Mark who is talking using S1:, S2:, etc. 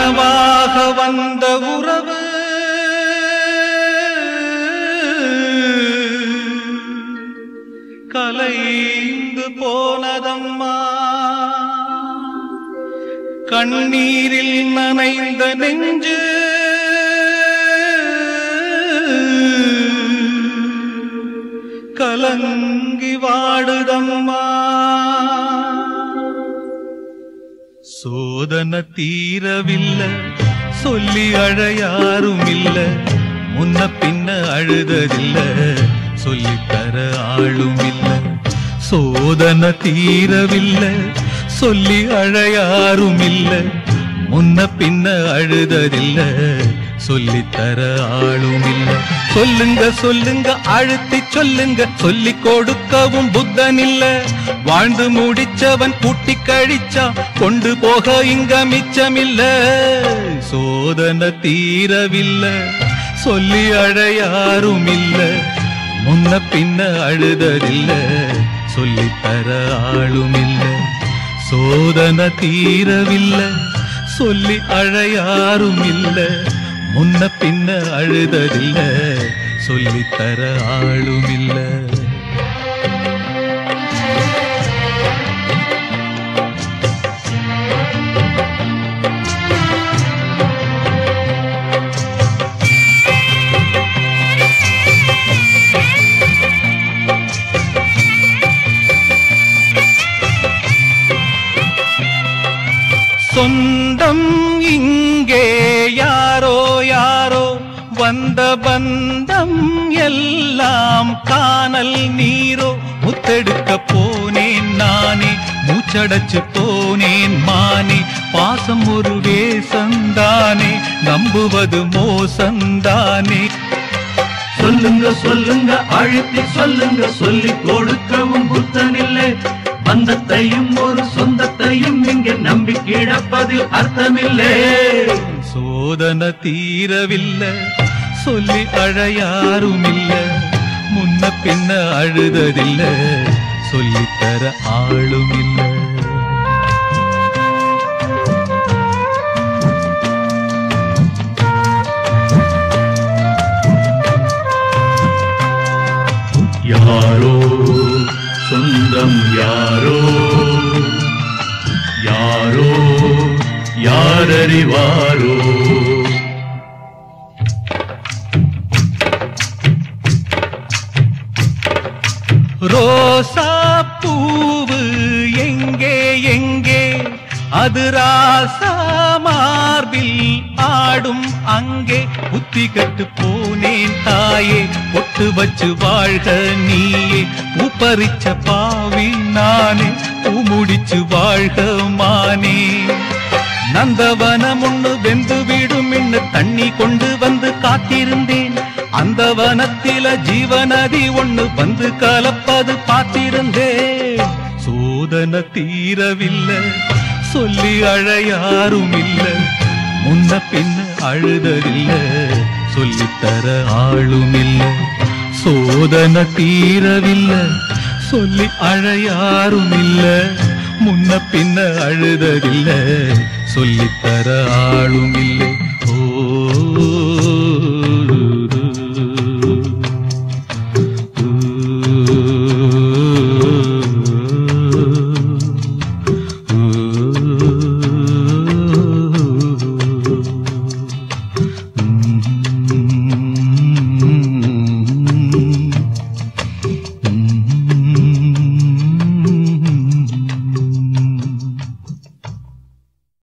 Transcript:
S1: கனவாக வந்த உறவு கலைந்து போனதம்மா கண்ணீரில் நனைந்த நெஞ்சு கலங்கி வாடுதம்மா சோதனை தீரவில்லை சொல்லி அழ யாரும் இல்ல முன்ன பின்ன அழுததில்ல சொல்லித்தர ஆளும் இல்ல சோதனை தீரவில்லை சொல்லி அழ யாரும் இல்ல முன்ன பின்ன அழுததில்ல சொல்லித்தர ஆளும் இல்ல சொல்லுங்க சொல்லுங்க அழுத்தி சொல்லுங்க சொல்லி கொடுக்கவும் புத்தன் இல்ல வாழ்ந்து முடிச்சவன் கூட்டி கழிச்சா கொண்டு போக இங்க மிச்சமில்ல சோதனை தீரவில்லை சொல்லி அழ யாரும் இல்ல முன்ன பின்ன அழுததில்ல சொல்லித்தர ஆளும் இல்ல சோதனை தீரவில்லை சொல்லி அழ யாரும் இல்ல முன்ன பின்ன அழுததில்ல சொல்லித்தர ஆளும் இல்ல சொந்தம் இங்கே யாரோ யாரோ வந்த பந்தம் எல்லாம் காணல் நீரோ முத்தெடுக்க போனேன் நானே மூச்சடைச்சு போனேன் மானே பாசம் ஒரு வேசந்தானே நம்புவது மோசந்தானே
S2: சொல்லுங்க சொல்லுங்க அழுத்தி சொல்லுங்க சொல்லி கொடுக்கவும் புத்தனில்லை பந்தத்தையும் ஒரு சொந்தத்தையும் இங்க நம்பி கிடப்பதில் அர்த்தமில்லை
S1: சோதனை தீரவில்லை சொல்லி அழ யாரும் இல்ல முன்ன பின்ன அழுததில்ல சொல்லித்தர ஆளும் இல்ல
S2: யாரோ சொந்தம் யாரோ யாரோ யாரறிவாரோ
S1: ரோசா பூவு எங்கே எங்கே அது ராசா மார்பில் ஆடும் அங்கே புத்தி கட்டு போனேன் தாயே பொட்டு வச்சு வாழ்க நீயே உப்பரிச்ச பாவி நானே பூமுடிச்சு வாழ்க மானே நந்தவனம் ஒண்ணு வெந்து விடும் இன்னு தண்ணி கொண்டு வந்து காத்திருந்தேன் அந்த வனத்தில ஜீவநதி ஒண்ணு வந்து கலப்பது பார்த்திருந்தேன் சோதனை தீரவில்லை சொல்லி அழ யாரும் இல்ல முன்ன பின்ன அழுததில்ல சொல்லித்தர ஆளும் இல்ல சோதனை தீரவில்லை சொல்லி அழ யாரும் இல்ல முன்ன பின்ன அழுததில்ல சொல்லித்தர ஆளும் இல்லை